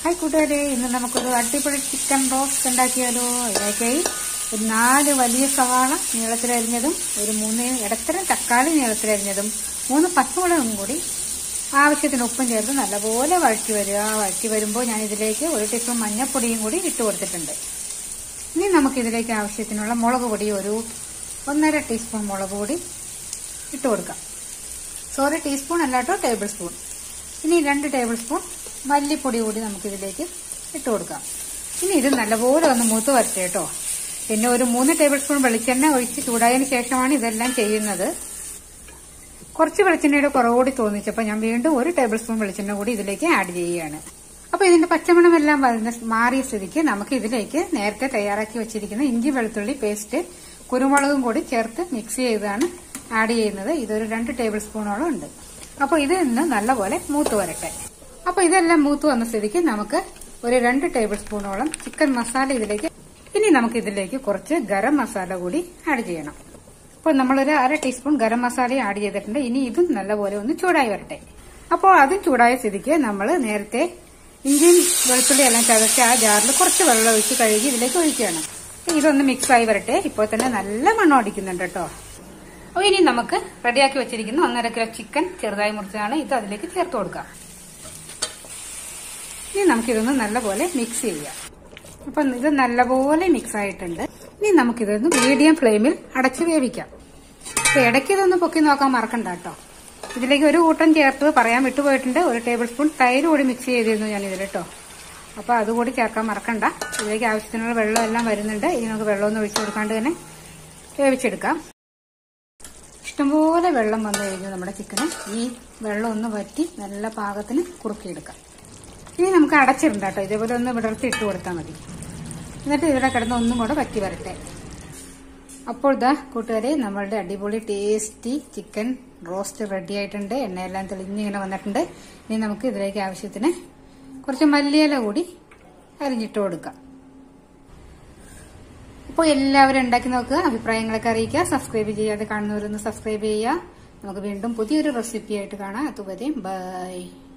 hi കൂട്ടുകാരെ ഇന്ന് നമുക്കൊരു അടിപൊളി ചിക്കൻ റോസ്റ്റ് ഉണ്ടാക്കിയാലോ ഇതിലേക്കായി ഒരു നാല് വലിയ സവാള നീളത്തിലരിഞ്ഞതും ഒരു മൂന്ന് ഇടത്തരം തക്കാളി നീളത്തിലരിഞ്ഞതും മൂന്ന് പച്ചമുളകും കൂടി ആവശ്യത്തിന് ഉപ്പും ചേർത്ത് നല്ലപോലെ വഴറ്റി വരിക വഴറ്റി വരുമ്പോൾ ഞാൻ ഇതിലേക്ക് ഒരു ടീസ്പൂൺ മഞ്ഞൾപ്പൊടിയും കൂടി ഇട്ട് കൊടുത്തിട്ടുണ്ട് ഇനി നമുക്കിതിലേക്ക് ആവശ്യത്തിനുള്ള മുളക് പൊടി ഒരു ഒന്നര ടീസ്പൂൺ മുളക് പൊടി ഇട്ട് കൊടുക്കാം സോറി ടീസ്പൂൺ അല്ല കേട്ടോ ടേബിൾ സ്പൂൺ ഇനി രണ്ട് ടേബിൾ സ്പൂൺ മല്ലിപ്പൊടി കൂടി നമുക്കിതിലേക്ക് ഇട്ട് കൊടുക്കാം ഇനി ഇത് നല്ലപോലെ ഒന്ന് മൂത്ത് വരട്ടെ കേട്ടോ പിന്നെ ഒരു മൂന്ന് ടേബിൾ സ്പൂൺ വെളിച്ചെണ്ണ ഒഴിച്ച് ചൂടായതിനു ശേഷമാണ് ഇതെല്ലാം ചെയ്യുന്നത് കുറച്ച് വെളിച്ചെണ്ണയുടെ കുറവുകൂടി തോന്നിച്ചപ്പോൾ ഞാൻ വീണ്ടും ഒരു ടേബിൾ സ്പൂൺ വെളിച്ചെണ്ണ കൂടി ഇതിലേക്ക് ആഡ് ചെയ്യുകയാണ് അപ്പൊ ഇതിന്റെ പച്ചമണമെല്ലാം വരുന്ന മാറിയ സ്ഥിതിക്ക് നമുക്ക് ഇതിലേക്ക് നേരത്തെ തയ്യാറാക്കി വെച്ചിരിക്കുന്ന ഇഞ്ചി വെളുത്തുള്ളി പേസ്റ്റ് കുരുമുളകും കൂടി ചേർത്ത് മിക്സ് ചെയ്താണ് ആഡ് ചെയ്യുന്നത് ഇതൊരു രണ്ട് ടേബിൾ സ്പൂണോളം ഉണ്ട് അപ്പോൾ ഇത് ഇന്ന് നല്ലപോലെ മൂത്ത് വരട്ടെ അപ്പൊ ഇതെല്ലാം മൂത്ത് വന്ന സ്ഥിതിക്ക് നമുക്ക് ഒരു രണ്ട് ടേബിൾ സ്പൂണോളം ചിക്കൻ മസാല ഇതിലേക്ക് ഇനി നമുക്ക് ഇതിലേക്ക് കുറച്ച് ഗരം മസാല കൂടി ആഡ് ചെയ്യണം അപ്പോൾ നമ്മളൊരു അര ടീസ്പൂൺ ഗരം മസാല ആഡ് ചെയ്തിട്ടുണ്ട് ഇനി ഇതും നല്ലപോലെ ഒന്ന് ചൂടായി വരട്ടെ അപ്പോൾ അതും ചൂടായ സ്ഥിതിക്ക് നമ്മൾ നേരത്തെ ഇഞ്ചിയും വെളുത്തുള്ളി എല്ലാം ചതച്ച് ആ ജാറിൽ കുറച്ച് വെള്ളം ഒഴിച്ച് കഴുകി ഇതിലേക്ക് ഒഴിക്കുകയാണ് ഇതൊന്ന് മിക്സ് ആയി വരട്ടെ ഇപ്പോൾ തന്നെ നല്ല മണം അടിക്കുന്നുണ്ട് കേട്ടോ അപ്പോൾ ഇനി നമുക്ക് റെഡിയാക്കി വെച്ചിരിക്കുന്ന ഒന്നര കിലോ ചിക്കൻ ചെറുതായി മുറിച്ചതാണ് ഇത് അതിലേക്ക് ചേർത്ത് കൊടുക്കാം ഇനി നമുക്കിതൊന്ന് നല്ലപോലെ മിക്സ് ചെയ്യാം അപ്പം ഇത് നല്ലപോലെ മിക്സ് ആയിട്ടുണ്ട് ഇനി നമുക്കിതൊന്ന് മീഡിയം ഫ്ലെയിമിൽ അടച്ച് വേവിക്കാം അപ്പൊ ഇടയ്ക്ക് ഇതൊന്ന് പൊക്കി നോക്കാൻ മറക്കണ്ട കേട്ടോ ഇതിലേക്ക് ഒരു കൂട്ടം ചേർത്ത് പറയാൻ വിട്ടുപോയിട്ടുണ്ട് ഒരു ടേബിൾ സ്പൂൺ തൈര് കൂടി മിക്സ് ചെയ്തിരുന്നു ഞാൻ ഇതിൽ കേട്ടോ അപ്പൊ അതുകൂടി ചേർക്കാൻ മറക്കണ്ട ഇതിലേക്ക് ആവശ്യത്തിനുള്ള വെള്ളം എല്ലാം വരുന്നുണ്ട് ഇനി നമുക്ക് വെള്ളമൊന്നും ഒഴിച്ചു കൊടുക്കാണ്ട് തന്നെ വേവിച്ചെടുക്കാം ഇഷ്ടംപോലെ വെള്ളം വന്നു കഴിഞ്ഞു നമ്മുടെ ചിക്കന് ഈ വെള്ളം ഒന്ന് വറ്റി നല്ല പാകത്തിന് കുറുക്കിയെടുക്കാം ഇനി നമുക്ക് അടച്ചിടണ്ട കേട്ടോ ഇതേപോലെ ഒന്ന് വിടർത്തി ഇട്ട് കൊടുത്താൽ മതി എന്നിട്ട് ഇവിടെ കിടന്ന് ഒന്നും കൂടെ വറ്റി വരട്ടെ അപ്പോൾ ഇതാ കൂട്ടുകാരെ നമ്മളുടെ അടിപൊളി ടേസ്റ്റി ചിക്കൻ റോസ്റ്റ് റെഡി ആയിട്ടുണ്ട് എണ്ണയെല്ലാം തെളിഞ്ഞിങ്ങനെ വന്നിട്ടുണ്ട് ഇനി നമുക്ക് ഇതിലേക്ക് ആവശ്യത്തിന് കുറച്ച് മല്ലിയില കൂടി അരിഞ്ഞിട്ട് കൊടുക്കാം അപ്പോൾ എല്ലാവരും ഉണ്ടാക്കി നോക്കുക അഭിപ്രായങ്ങളൊക്കെ അറിയിക്കുക സബ്സ്ക്രൈബ് ചെയ്യാതെ കാണുന്നവരൊന്ന് സബ്സ്ക്രൈബ് ചെയ്യുക നമുക്ക് വീണ്ടും പുതിയൊരു റെസിപ്പി ആയിട്ട് കാണാം അതുവരെ ബൈ